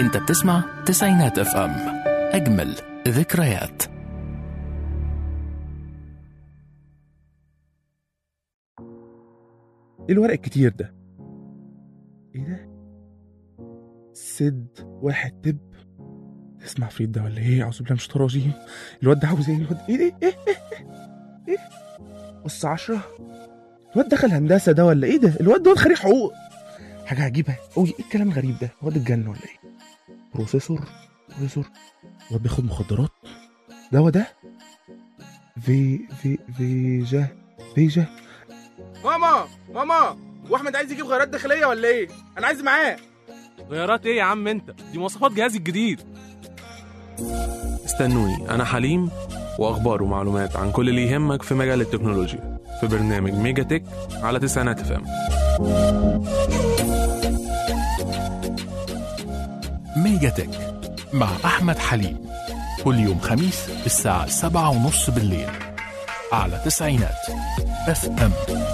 انت بتسمع تسعينات اف ام اجمل ذكريات ايه الورق الكتير ده ايه ده سد واحد تب اسمع فريد ده ولا ايه اعوذ بالله من الشيطان الرجيم الواد ده عاوز ايه الواد ايه ده ايه ايه ايه ايه بص عشرة الواد دخل هندسة ده ولا ايه ده الواد ده خريج حقوق حاجة عجيبة قوي ايه الكلام الغريب ده الواد اتجنن ولا ايه بروفيسور بروفيسور الواد بياخد مخدرات ده هو ده في في فيجا فيجا ماما ماما واحمد عايز يجيب غيارات داخليه ولا ايه انا عايز معاه غيارات ايه يا عم انت دي مواصفات جهازي الجديد استنوني انا حليم واخبار ومعلومات عن كل اللي يهمك في مجال التكنولوجيا في برنامج ميجا تك على تسعينات اف ام ميجا تك مع احمد حليم كل يوم خميس الساعة سبعة ونص بالليل على تسعينات اف ام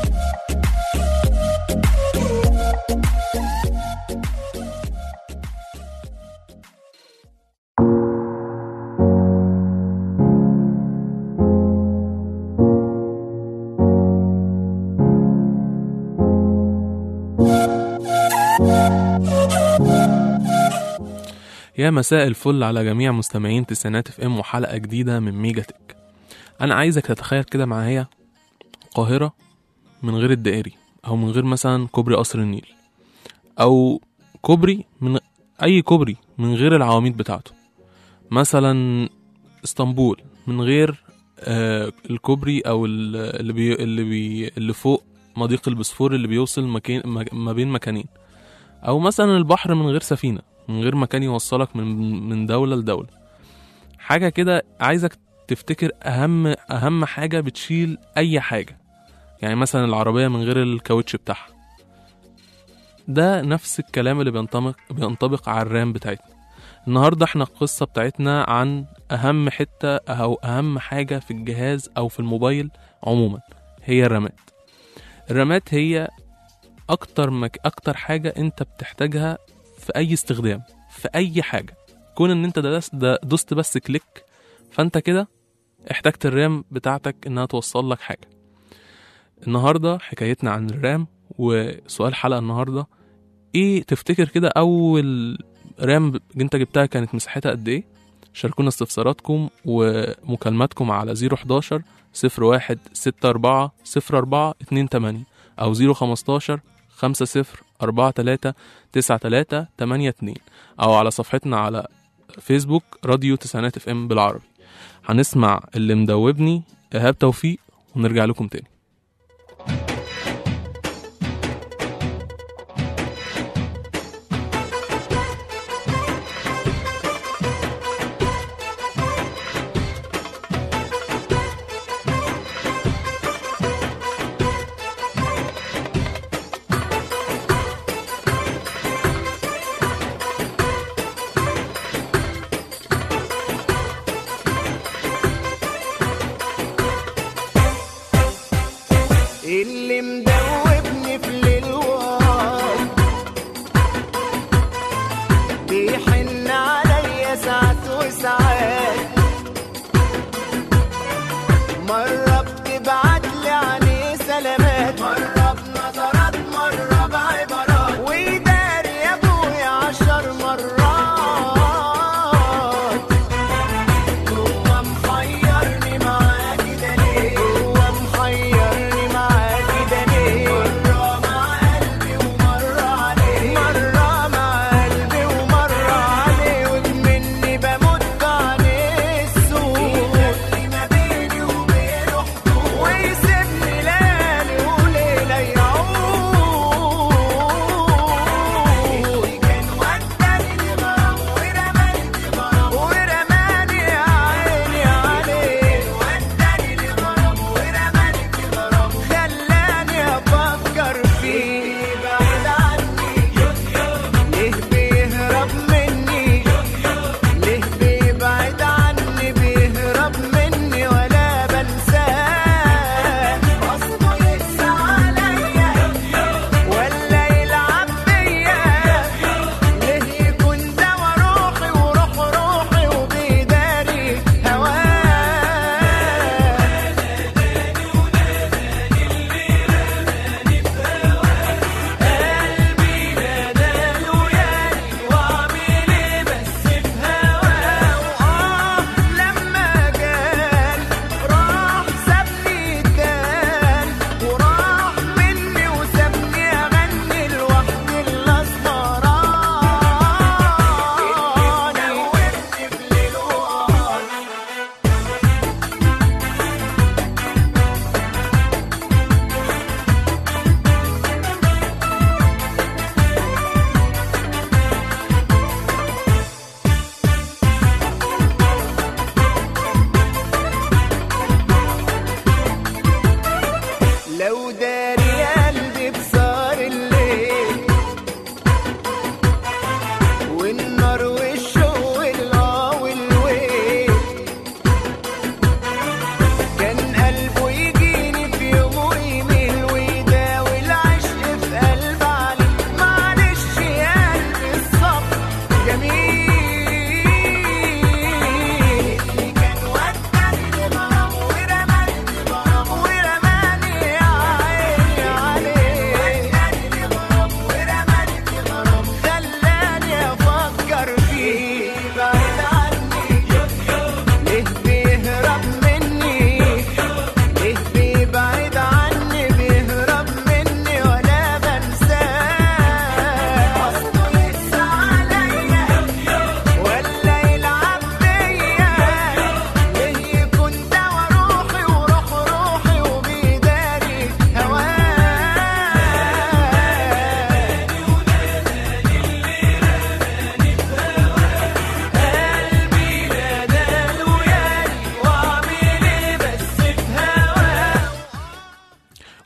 يا مساء الفل على جميع مستمعين تسعينات اف ام وحلقة جديدة من ميجا تك انا عايزك تتخيل كده معايا قاهرة من غير الدائري او من غير مثلا كوبري قصر النيل او كوبري من اي كوبري من غير العواميد بتاعته مثلا اسطنبول من غير آه الكوبري او ال- اللي بي اللي بي اللي فوق مضيق البسفور اللي بيوصل مكان ما بين مكانين او مثلا البحر من غير سفينه من غير مكان يوصلك من من دوله لدوله حاجه كده عايزك تفتكر اهم اهم حاجه بتشيل اي حاجه يعني مثلا العربيه من غير الكاوتش بتاعها ده نفس الكلام اللي بينطبق بينطبق على الرام بتاعتنا النهارده احنا القصه بتاعتنا عن اهم حته او اهم حاجه في الجهاز او في الموبايل عموما هي الرامات الرامات هي اكتر مك... اكتر حاجه انت بتحتاجها في اي استخدام في اي حاجه كون ان انت دست ده دوست بس كليك فانت كده احتجت الرام بتاعتك انها توصل لك حاجه النهارده حكايتنا عن الرام وسؤال حلقه النهارده ايه تفتكر كده اول رام انت جبتها كانت مساحتها قد ايه شاركونا استفساراتكم ومكالماتكم على 011 01 64 04 28 او 015 50 43 93 82 او على صفحتنا على فيسبوك راديو تسعينات اف ام بالعربي هنسمع اللي مدوبني ايهاب توفيق ونرجع لكم تاني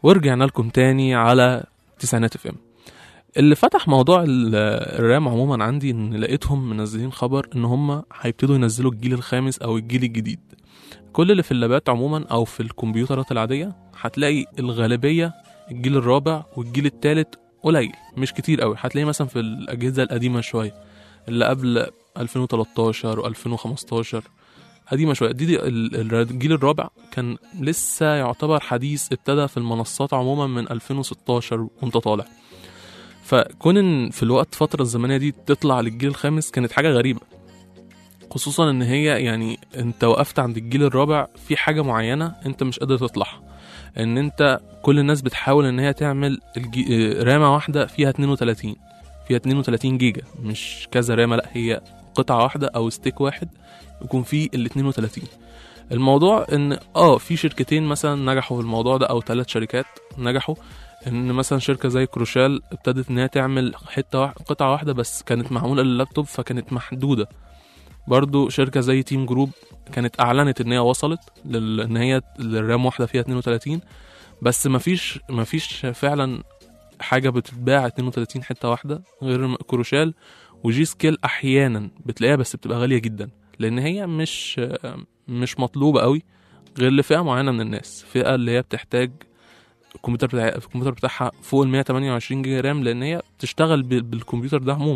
ورجعنا لكم تاني على تسعينات اف ام اللي فتح موضوع ال- الرام عموما عندي ان لقيتهم منزلين خبر ان هم هيبتدوا ينزلوا الجيل الخامس او الجيل الجديد كل اللي في اللابات عموما او في الكمبيوترات العاديه هتلاقي الغالبيه الجيل الرابع والجيل الثالث قليل مش كتير قوي هتلاقي مثلا في الاجهزه القديمه شويه اللي قبل 2013 و2015 قديمه شويه دي, دي ال- ال- الجيل الرابع كان لسه يعتبر حديث ابتدى في المنصات عموما من 2016 وانت طالع فكون ان في الوقت فترة الزمنية دي تطلع للجيل الخامس كانت حاجة غريبة خصوصا ان هي يعني انت وقفت عند الجيل الرابع في حاجة معينة انت مش قادر تطلعها ان انت كل الناس بتحاول ان هي تعمل الجي... آه، رامة واحدة فيها 32 فيها 32 جيجا مش كذا رامة لا هي قطعة واحدة او ستيك واحد يكون فيه ال 32 الموضوع ان اه في شركتين مثلا نجحوا في الموضوع ده او ثلاث شركات نجحوا ان مثلا شركه زي كروشال ابتدت ان هي تعمل حته واحد قطعه واحده بس كانت معموله لللابتوب فكانت محدوده برضو شركه زي تيم جروب كانت اعلنت ان هي وصلت لل... ان هي الرام واحده فيها 32 بس مفيش مفيش فعلا حاجه بتتباع 32 حته واحده غير كروشال وجي سكيل احيانا بتلاقيها بس بتبقى غاليه جدا لان هي مش مش مطلوبه قوي غير لفئه معينه من الناس فئه اللي هي بتحتاج الكمبيوتر بتاع الكمبيوتر بتاعها فوق ال 128 جيجا رام لان هي تشتغل بال- بالكمبيوتر ده عموما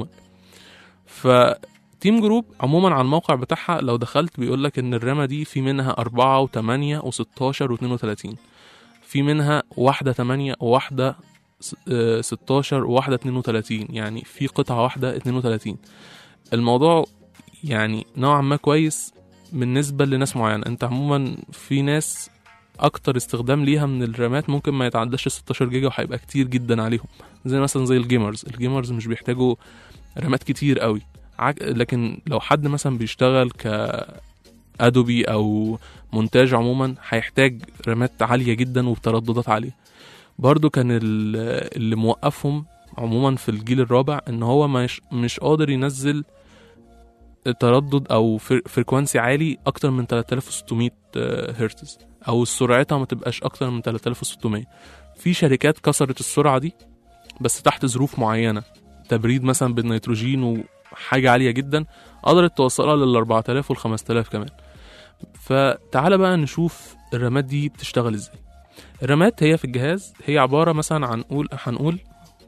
ف تيم جروب عموما على الموقع بتاعها لو دخلت بيقول لك ان الرامه دي في منها 4 و8 و16 و32 في منها واحده 8 وواحده س- آه، 16 وواحده 32 يعني في قطعه واحده 32 الموضوع يعني نوعا ما كويس بالنسبه لناس معينه انت عموما في ناس اكتر استخدام ليها من الرامات ممكن ما يتعداش 16 جيجا وهيبقى كتير جدا عليهم زي مثلا زي الجيمرز الجيمرز مش بيحتاجوا رامات كتير قوي عك... لكن لو حد مثلا بيشتغل ك ادوبي او مونتاج عموما هيحتاج رامات عاليه جدا وبترددات عاليه برضو كان ال- اللي موقفهم عموما في الجيل الرابع ان هو مش مش قادر ينزل تردد او فر- فريكوانسي عالي اكتر من 3600 آه، هرتز او سرعتها ما تبقاش اكتر من 3600 في شركات كسرت السرعه دي بس تحت ظروف معينه تبريد مثلا بالنيتروجين وحاجه عاليه جدا قدرت توصلها لل 4000 وال 5000 كمان فتعالى بقى نشوف الرامات دي بتشتغل ازاي الرامات هي في الجهاز هي عباره مثلا عن قول هنقول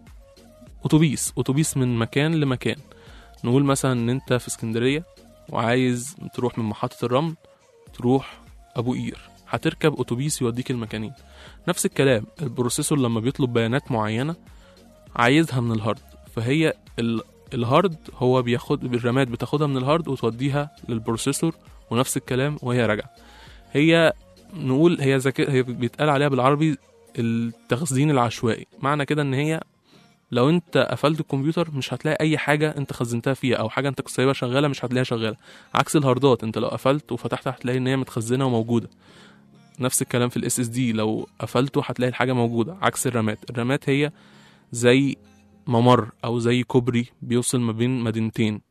اتوبيس اتوبيس من مكان لمكان نقول مثلا ان انت في اسكندريه وعايز تروح من محطه الرمل تروح ابو قير هتركب اتوبيس يوديك المكانين نفس الكلام البروسيسور لما بيطلب بيانات معينه عايزها من الهارد فهي ال... الهارد هو بياخد الرامات بتاخدها من الهارد وتوديها للبروسيسور ونفس الكلام وهي راجعه هي نقول هي ذكاء هي بيتقال عليها بالعربي التخزين العشوائي معنى كده ان هي لو انت قفلت الكمبيوتر مش هتلاقي اي حاجه انت خزنتها فيها او حاجه انت كنت سايبها شغاله مش هتلاقيها شغاله عكس الهاردات انت لو قفلت وفتحت هتلاقي ان هي متخزنه وموجوده نفس الكلام في الاس اس دي لو قفلته هتلاقي الحاجه موجوده عكس الرامات الرامات هي زي ممر او زي كوبري بيوصل ما بين مدينتين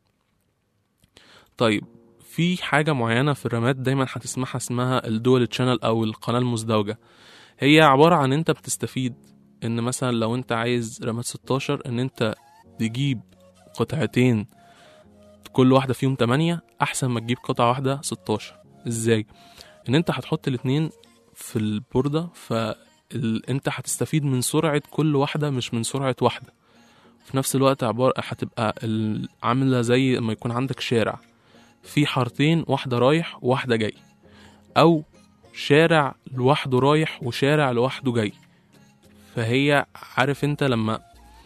طيب في حاجه معينه في الرامات دايما هتسمعها اسمها الدول تشانل او القناه المزدوجه هي عباره عن انت بتستفيد ان مثلا لو انت عايز رامات 16 ان انت تجيب قطعتين كل واحده فيهم 8 احسن ما تجيب قطعه واحده 16 ازاي ان انت هتحط الاتنين في البورده فانت هتستفيد من سرعه كل واحده مش من سرعه واحده في نفس الوقت عبارة هتبقى ال- عاملة زي ما يكون عندك شارع في حارتين واحدة رايح وواحدة جاي أو شارع لوحده رايح وشارع لوحده جاي فهي عارف انت لما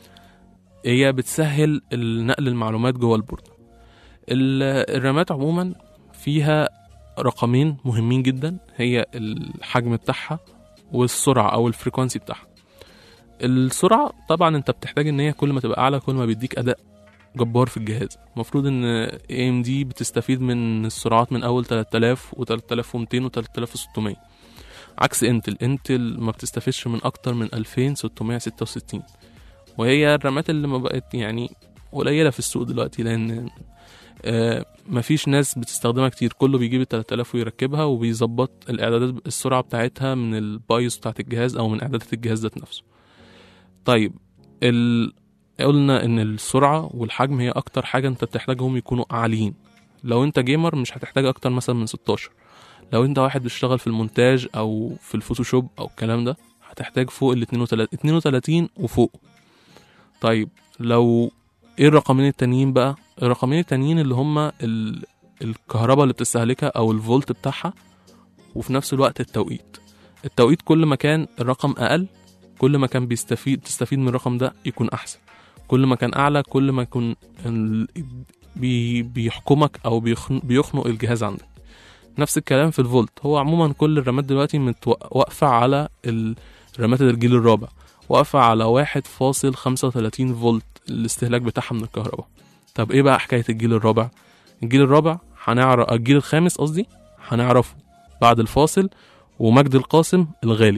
هي بتسهل نقل المعلومات جوه البورد ال- الرامات عموما فيها رقمين مهمين جدا هي الحجم بتاعها والسرعة أو الفريكوانسي بتاعها السرعة طبعا انت بتحتاج ان هي كل ما تبقى اعلى كل ما بيديك اداء جبار في الجهاز المفروض ان AMD بتستفيد من السرعات من اول 3000 و 3200 و 3600 عكس انتل انتل ما بتستفيدش من اكتر من 2666 وهي الرامات اللي ما بقت يعني قليلة في السوق دلوقتي لان آه، مفيش ناس بتستخدمها كتير كله بيجيب ال 3000 ويركبها وبيظبط الاعدادات السرعه بتاعتها من البايوس بتاعت الجهاز او من اعدادات الجهاز ذات نفسه طيب ال... قلنا ان السرعه والحجم هي اكتر حاجه انت بتحتاجهم يكونوا عاليين لو انت جيمر مش هتحتاج اكتر مثلا من 16 لو انت واحد بيشتغل في المونتاج او في الفوتوشوب او الكلام ده هتحتاج فوق ال 32 32 وفوق طيب لو ايه الرقمين التانيين بقى الرقمين التانيين اللي هما ال... الكهرباء اللي بتستهلكها او الفولت بتاعها وفي نفس الوقت التوقيت التوقيت كل ما كان الرقم اقل كل ما كان بيستفيد تستفيد من الرقم ده يكون احسن كل ما كان اعلى كل ما يكون ال... بي... بيحكمك او بيخن... بيخنق الجهاز عندك نفس الكلام في الفولت هو عموما كل الرامات دلوقتي متو... واقفه على ال- رامات الجيل الرابع واقفه على واحد فاصل خمسة وتلاتين فولت الاستهلاك بتاعها من الكهرباء طب ايه بقى حكايه الجيل الرابع الجيل الرابع هنعرف الجيل الخامس قصدي هنعرفه بعد الفاصل ومجد القاسم الغالي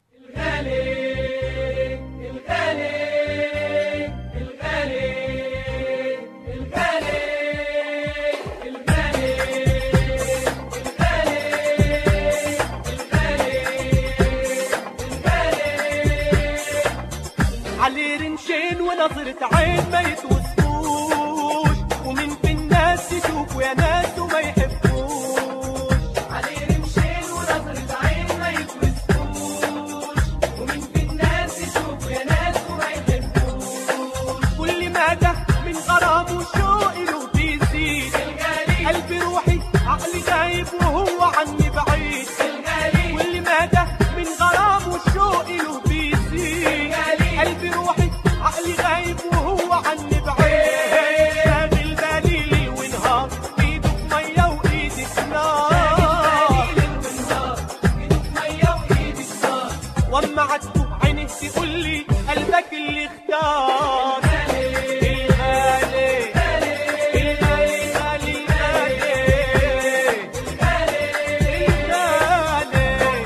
عليه رنشين ونظرة عين ما يتوصفوش ومن في الناس يشوفوا يا ناس وما يحبوش عليه رنشين ونظرة عين ما يتوصفوش ومن في الناس يشوفوا يا ناس وما يحبوش كل ما ده من غرام وشوق له بيزيد قلبي روحي عقلي غايب وهو عني بعيد كل ما ده من غرام وشوق له بيزيد قلبي روحي عقلي غايب وهو عني بعيد شاغل بالي ليل ونهار ايده في ميه وايدي في نار واما عدته عينه تقول لي قلبك اللي اختار الغالي الغالي الغالي الغالي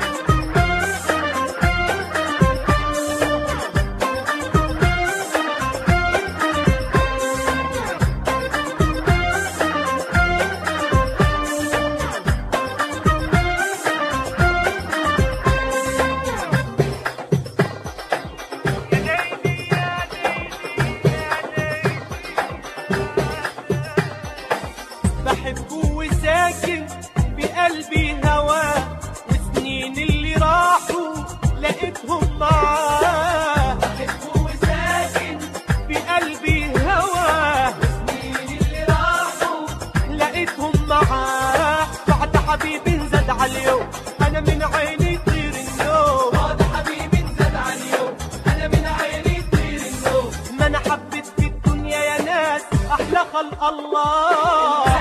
بحبه وساكن بقلبي هواه وسنين اللي راحوا لقيتهم معاه بحبه وساكن بقلبي هواه وسنين اللي راحوا لقيتهم معاه بعد حبيبي زاد على اليوم انا من عيني يطير النوم بعد حبيبي زاد على اليوم انا من عيني يطير النوم ما انا حبيت في الدنيا يا ناس احلى خلق الله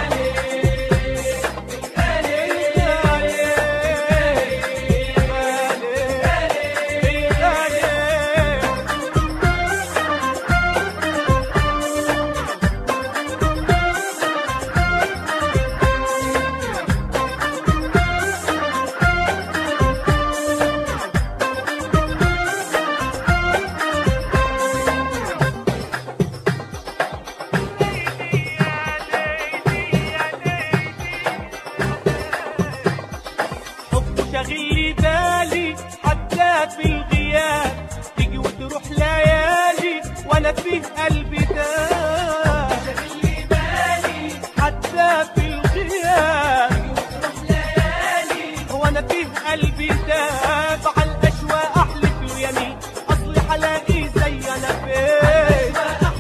حبه شاغل لي بالي حتى في الغياب تيجي وتروح ليالي وانا في قلبي داب شاغل لي بالي حتى في الغياب تيجي وتروح ليالي وانا في قلبي داب على الاشواق احلف له يمين اصلي حلاقي زي انا فين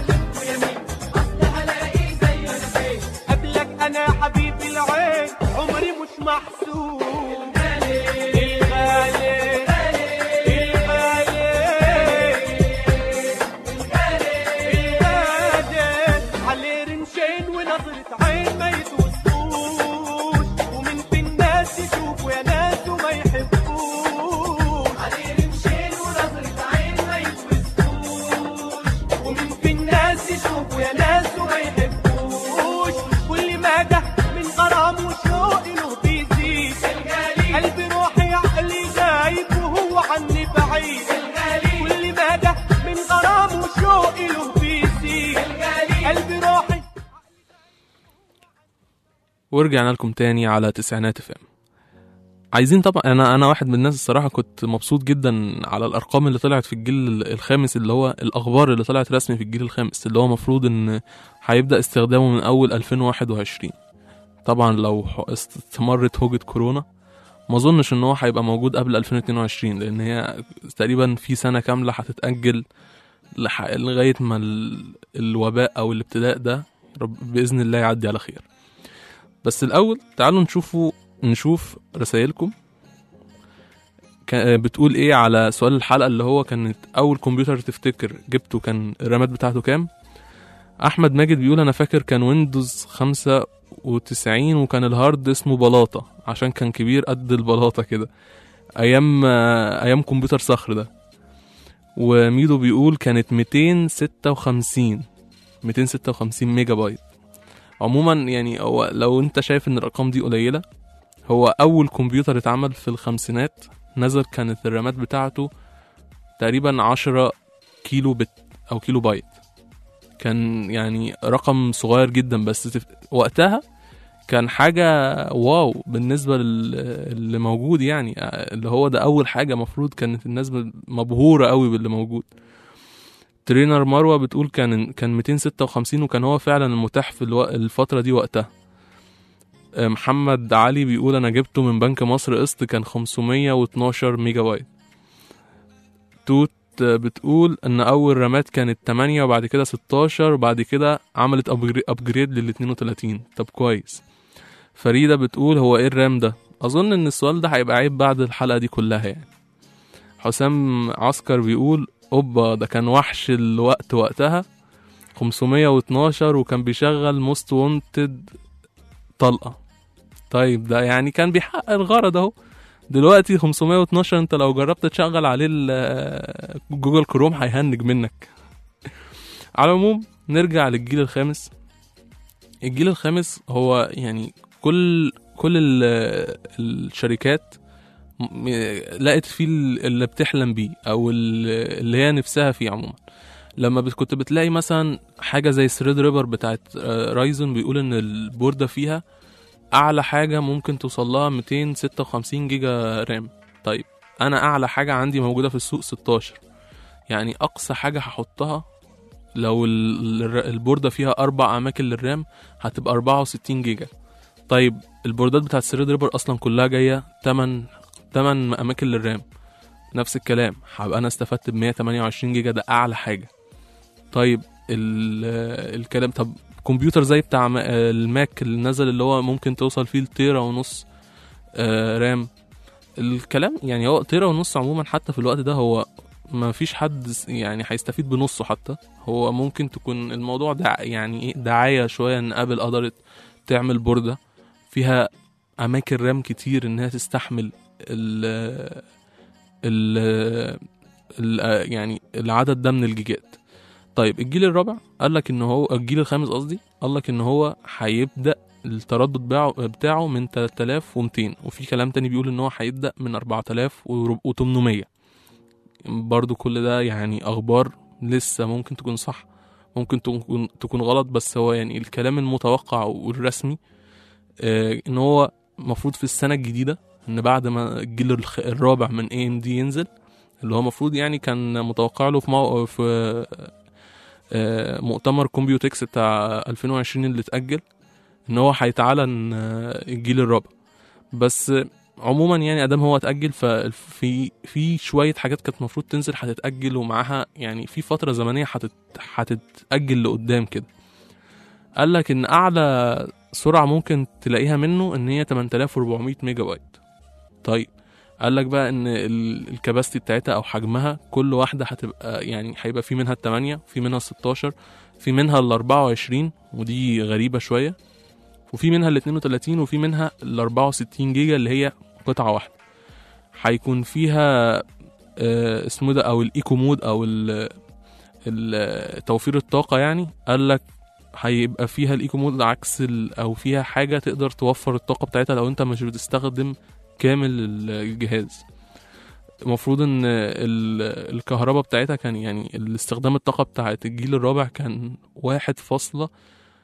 قبلك انا حبيبي العين عمري مش محسوب الغالي الغالي الغالي ورجعنا لكم تاني على تسعينات اف ام عايزين طبعا انا انا واحد من الناس الصراحه كنت مبسوط جدا على الارقام اللي طلعت في الجيل الخامس اللي هو الاخبار اللي طلعت رسمي في الجيل الخامس اللي هو مفروض ان هيبدا استخدامه من اول 2021 طبعا لو ح- استمرت هوجة كورونا ما اظنش ان هو هيبقى موجود قبل 2022 لان هي تقريبا في سنه كامله هتتاجل لح- لغايه ما ال- الوباء او الابتلاء ده رب باذن الله يعدي على خير بس الاول تعالوا نشوفوا نشوف رسائلكم كا- بتقول ايه على سؤال الحلقه اللي هو كانت اول كمبيوتر تفتكر جبته كان الرامات بتاعته كام احمد ماجد بيقول انا فاكر كان ويندوز 95 وكان الهارد اسمه بلاطه عشان كان كبير قد البلاطه كده ايام ايام كمبيوتر صخر ده وميدو بيقول كانت 256 256 ميجا بايت عموما يعني هو لو انت شايف ان الارقام دي قليله هو اول كمبيوتر اتعمل في الخمسينات نزل كانت الرامات بتاعته تقريبا 10 كيلو بت او كيلو بايت كان يعني رقم صغير جدا بس تف... وقتها كان حاجة واو بالنسبة لل- اللي موجود يعني اللي هو ده أول حاجة مفروض كانت الناس مبهورة قوي باللي موجود ترينر مروة بتقول كان كان 256 وكان هو فعلا المتاح في الو... الفترة دي وقتها آه، محمد علي بيقول انا جبته من بنك مصر قسط كان 512 ميجا بايت توت آه، بتقول ان اول رامات كانت 8 وبعد كده 16 وبعد كده عملت ابجريد لل 32 طب كويس فريدة بتقول هو ايه الرام ده اظن ان السؤال ده هيبقى عيب بعد الحلقة دي كلها يعني حسام عسكر بيقول اوبا ده كان وحش الوقت وقتها 512 وكان بيشغل موست وونتد طلقة طيب ده يعني كان بيحقق الغرض اهو دلوقتي 512 انت لو جربت تشغل عليه ال- جوجل كروم هيهنج منك على العموم نرجع للجيل الخامس الجيل الخامس هو يعني كل كل ال- الشركات م- لقت فيه ال- اللي بتحلم بيه او ال- اللي هي نفسها فيه عموما لما بت- كنت بتلاقي مثلا حاجه زي ثريد ريبر بتاعت آه، رايزون بيقول ان البورده فيها اعلى حاجه ممكن توصل لها 256 جيجا رام طيب انا اعلى حاجه عندي موجوده في السوق 16 يعني اقصى حاجه هحطها لو ال- ال- البورده فيها اربع اماكن للرام هتبقى 64 جيجا طيب البوردات بتاعت ثريد ريبر اصلا كلها جايه 8 8 اماكن للرام نفس الكلام هبقى انا استفدت ب 128 جيجا ده اعلى حاجه طيب ال- الكلام طب كمبيوتر زي بتاع م- الماك اللي نزل اللي هو ممكن توصل فيه لتيرا ونص آه، رام الكلام يعني هو تيرا ونص عموما حتى في الوقت ده هو ما فيش حد س- يعني هيستفيد بنصه حتى هو ممكن تكون الموضوع دع يعني ايه دعاية شوية ان ابل قدرت تعمل بوردة فيها اماكن رام كتير انها تستحمل ال ال ال يعني العدد ده من الجيجات طيب الجيل الرابع قال لك ان هو الجيل الخامس قصدي قال لك ان هو هيبدا التردد بتاعه بتاعه من 3200 وفي كلام تاني بيقول ان هو هيبدا من 4800 برضو كل ده يعني اخبار لسه ممكن تكون صح ممكن تكون تكون غلط بس هو يعني الكلام المتوقع والرسمي آه، ان هو المفروض في السنه الجديده ان بعد ما الجيل الخ- الرابع من اي ام دي ينزل اللي هو المفروض يعني كان متوقع له في مو... في آه، مؤتمر كومبيوتكس بتاع 2020 اللي اتأجل ان هو هيتعلن آه، الجيل الرابع بس عموما يعني ادام هو اتأجل ففي في شوية حاجات كانت المفروض تنزل هتتأجل ومعاها يعني في فترة زمنية هتت هتتأجل لقدام كده قال لك ان اعلى سرعة ممكن تلاقيها منه ان هي 8400 ميجا بايت طيب قال لك بقى ان ال- الكباستي بتاعتها او حجمها كل واحده هتبقى يعني هيبقى في منها التمانية في منها الستاشر في منها ال 24 ودي غريبه شويه وفي منها ال 32 وفي منها ال 64 جيجا اللي هي قطعه واحده هيكون فيها آه، اسمه ده او الايكو مود او ال- ال- توفير الطاقه يعني قال لك هيبقى فيها الايكو مود عكس ال- او فيها حاجه تقدر توفر الطاقه بتاعتها لو انت مش بتستخدم كامل ال- الجهاز المفروض ان ال- الكهرباء بتاعتها كان يعني الاستخدام الطاقة بتاعت الجيل الرابع كان واحد فاصلة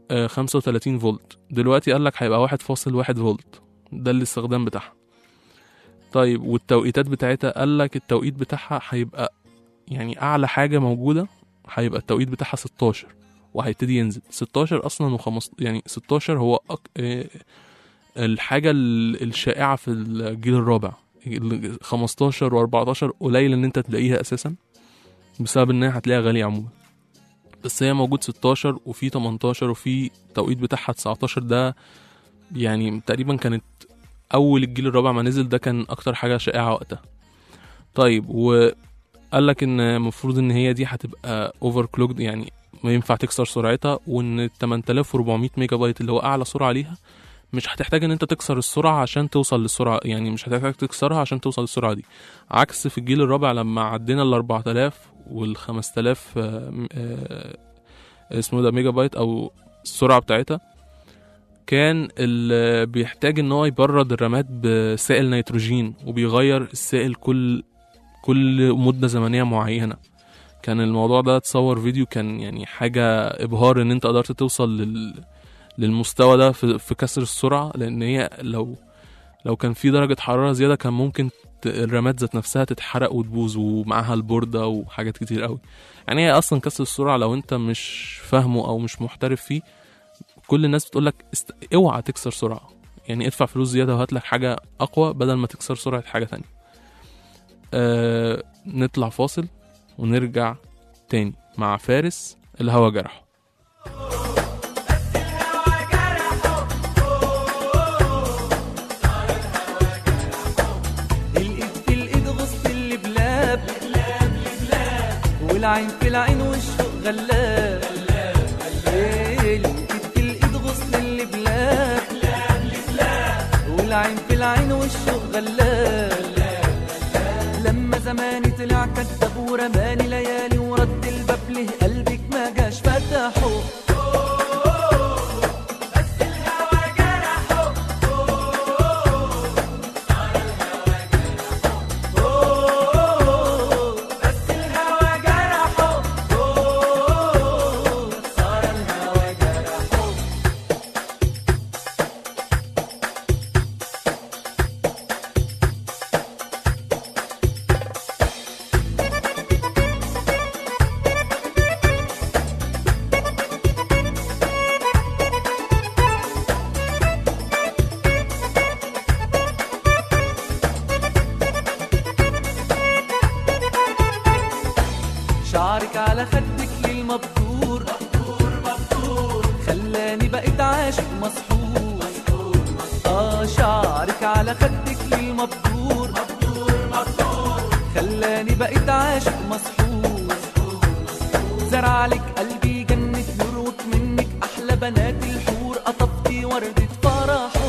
آه، 35 فولت دلوقتي قال لك هيبقى 1.1 فولت ده الاستخدام بتاعها طيب والتوقيتات بتاعتها قال لك التوقيت بتاعها هيبقى يعني اعلى حاجه موجوده هيبقى التوقيت بتاعها 16 وهيبتدي ينزل 16 اصلا و5 يعني 16 هو أك... آه، الحاجه ال- الشائعه في الجيل الرابع ال 15 و14 قليل ان انت تلاقيها اساسا بسبب ان هي هتلاقيها غاليه عموما بس هي موجود 16 وفي 18 وفي توقيت بتاعها 19 ده يعني تقريبا كانت اول الجيل الرابع ما نزل ده كان اكتر حاجه شائعه وقتها طيب وقال لك ان المفروض ان هي دي هتبقى اوفر كلوكد يعني ما ينفع تكسر سرعتها وان 8400 ميجا بايت اللي هو اعلى سرعه ليها مش هتحتاج ان انت تكسر السرعه عشان توصل للسرعه يعني مش هتحتاج تكسرها عشان توصل للسرعه دي عكس في الجيل الرابع لما عدينا ال 4000 وال 5000 آه، آه، اسمه ده ميجا بايت او السرعه بتاعتها كان اللي بيحتاج ان هو يبرد الرامات بسائل نيتروجين وبيغير السائل كل كل مده زمنيه معينه كان الموضوع ده اتصور فيديو كان يعني حاجه ابهار ان انت قدرت توصل لل للمستوى ده في, في كسر السرعه لان هي لو لو كان في درجه حراره زياده كان ممكن ت- الرامات ذات نفسها تتحرق وتبوظ ومعاها البورده وحاجات كتير قوي يعني هي اصلا كسر السرعه لو انت مش فاهمه او مش محترف فيه كل الناس بتقول لك است... اوعى تكسر سرعه يعني ادفع فلوس زياده وهات لك حاجه اقوى بدل ما تكسر سرعه حاجه تانية أه... نطلع فاصل ونرجع تاني مع فارس الهوا جرحه الايد في الايد غصت اللي بلاب والعين في العين والشوق غلاب إيه، الايد في الايد غصت اللي بلاب والعين في العين والشوق غلاب لما زماني طلع كداب ورماني ليالي ورد الباب له قلبك ما جاش فتحه بس الهوى جرحه صار الهوى جرحه شعرك على خدك للمبتور مبتور مبتور خلاني بقيت عاشق مسحور اه شعرك على خدك للمبتور مبتور مبتور خلاني بقيت عاشق مسحور زرع لك قلبي جنة نور منك أحلى بنات الحور قطفتي وردة فرحه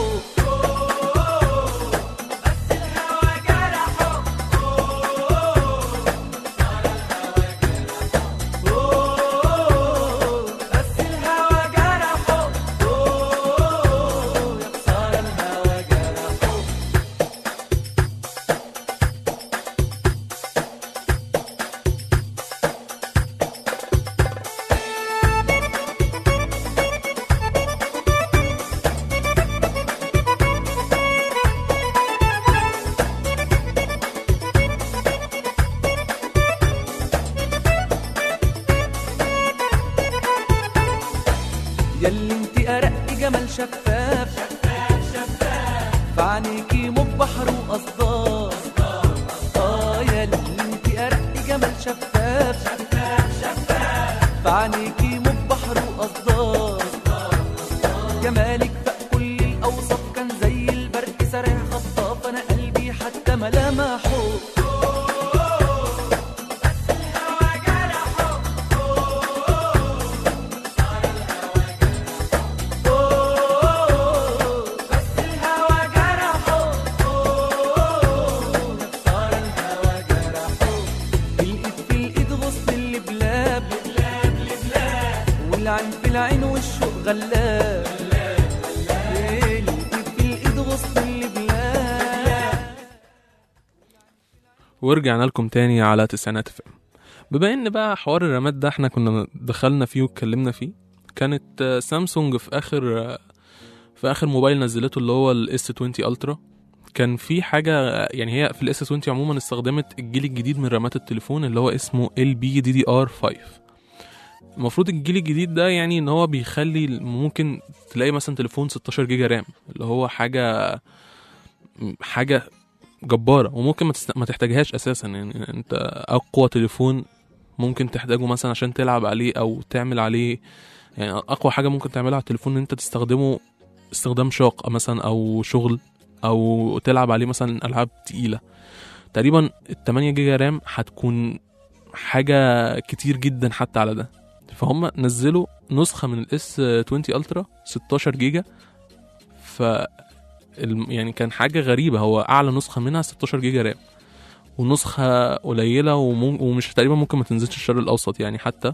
بس الهوى جرحه صار الهوى جرحه ياللي انت ارق جمال شفاف شفاف شفاف فعنيكي مو بحر وقصدار اه ياللي انت ارق جمال شفاف شفاف شفاف فعنيكي مو بحر وقصدار جمالك فوق كل الاوصاف كان زي البرق سريع خطاف انا قلبي حتى ملامحه بس الهوى جرحه صار الهوى جرحه الايد في الايد غصن اللي بلاب والعين في العين والشوق غلاب الايد في الايد غصن اللي بلاب ورجعنا لكم تاني على تسعينات فم بما ان بقى حوار الرماد ده احنا كنا دخلنا فيه واتكلمنا فيه كانت آه، سامسونج في اخر آه، في اخر موبايل نزلته اللي هو الاس 20 الترا كان في حاجه يعني هي في الاس 20 عموما استخدمت الجيل الجديد من رامات التليفون اللي هو اسمه ال بي دي دي ار 5 المفروض الجيل الجديد ده يعني ان هو بيخلي ممكن تلاقي مثلا تليفون 16 جيجا رام اللي هو حاجه حاجه جباره وممكن ما, تست... ما تحتاجهاش اساسا يعني انت اقوى تليفون ممكن تحتاجه مثلا عشان تلعب عليه او تعمل عليه يعني اقوى حاجه ممكن تعملها على التليفون ان انت تستخدمه استخدام شاق مثلا او شغل او تلعب عليه مثلا العاب تقيله تقريبا ال 8 جيجا رام هتكون حاجه كتير جدا حتى على ده فهم نزلوا نسخه من الاس 20 الترا 16 جيجا ف الم- يعني كان حاجه غريبه هو اعلى نسخه منها 16 جيجا رام ونسخه قليله ومم- ومش تقريبا ممكن ما تنزلش الشرق الاوسط يعني حتى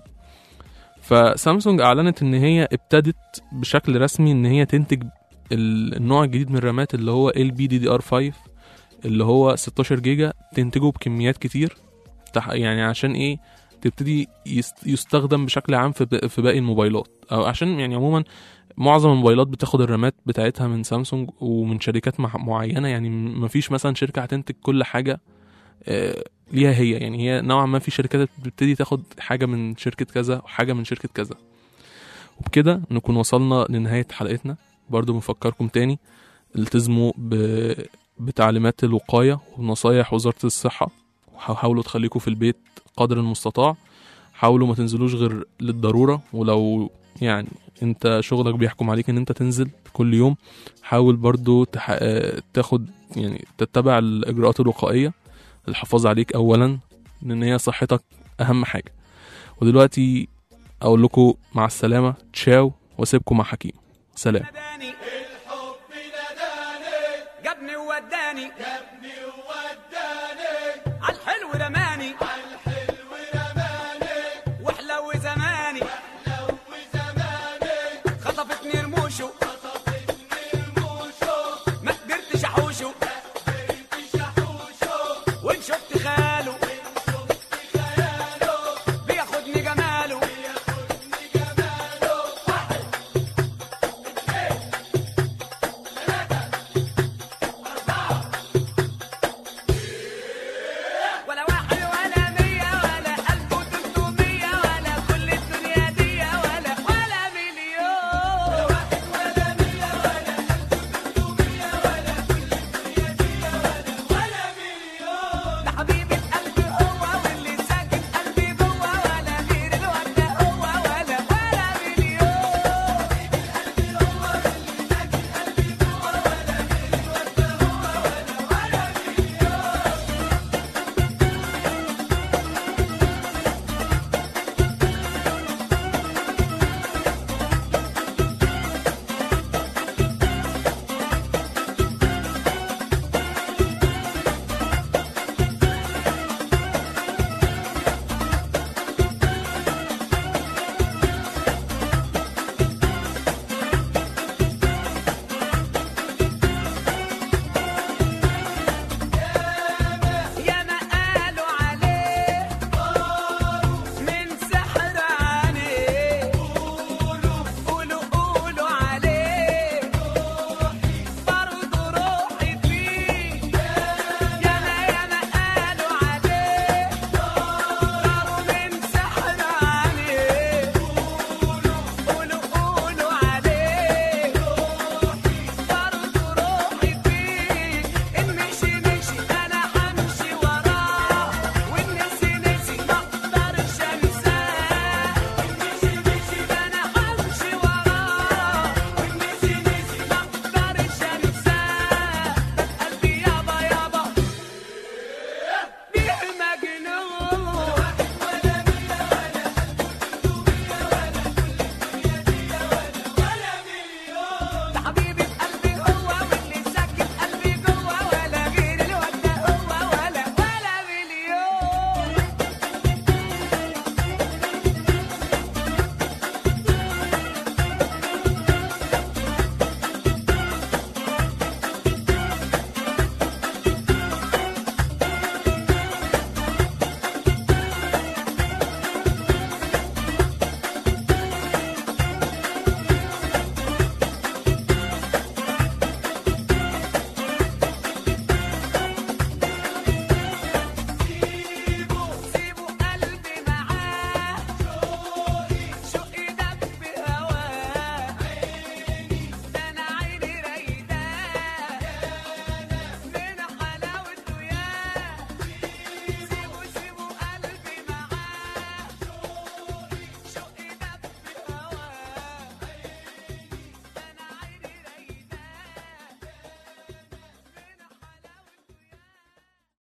فسامسونج اعلنت ان هي ابتدت بشكل رسمي ان هي تنتج ال- النوع الجديد من الرامات اللي هو ال بي دي دي ار 5 اللي هو 16 جيجا تنتجه بكميات كتير تح- يعني عشان ايه تبتدي يست- يستخدم بشكل عام في ب- في باقي الموبايلات او عشان يعني عموما معظم الموبايلات بتاخد الرامات بتاعتها من سامسونج ومن شركات مع- معينه يعني م- مفيش مثلا شركه هتنتج كل حاجه آه، ليها هي يعني هي نوعا ما في شركات بتبتدي تاخد حاجه من شركه كذا وحاجه من شركه كذا وبكده نكون وصلنا لنهايه حلقتنا برضو بنفكركم تاني التزموا ب... بتعليمات الوقايه ونصايح وزاره الصحه وحاولوا تخليكم في البيت قدر المستطاع حاولوا ما تنزلوش غير للضروره ولو يعني انت شغلك بيحكم عليك ان انت تنزل كل يوم حاول برضو تح... آه، تاخد يعني تتبع الاجراءات الوقائيه الحفاظ عليك اولا لان هي صحتك اهم حاجه ودلوقتي اقول لكم مع السلامه تشاو واسيبكم مع حكيم سلام ناداني الحب ناداني جابني ووداني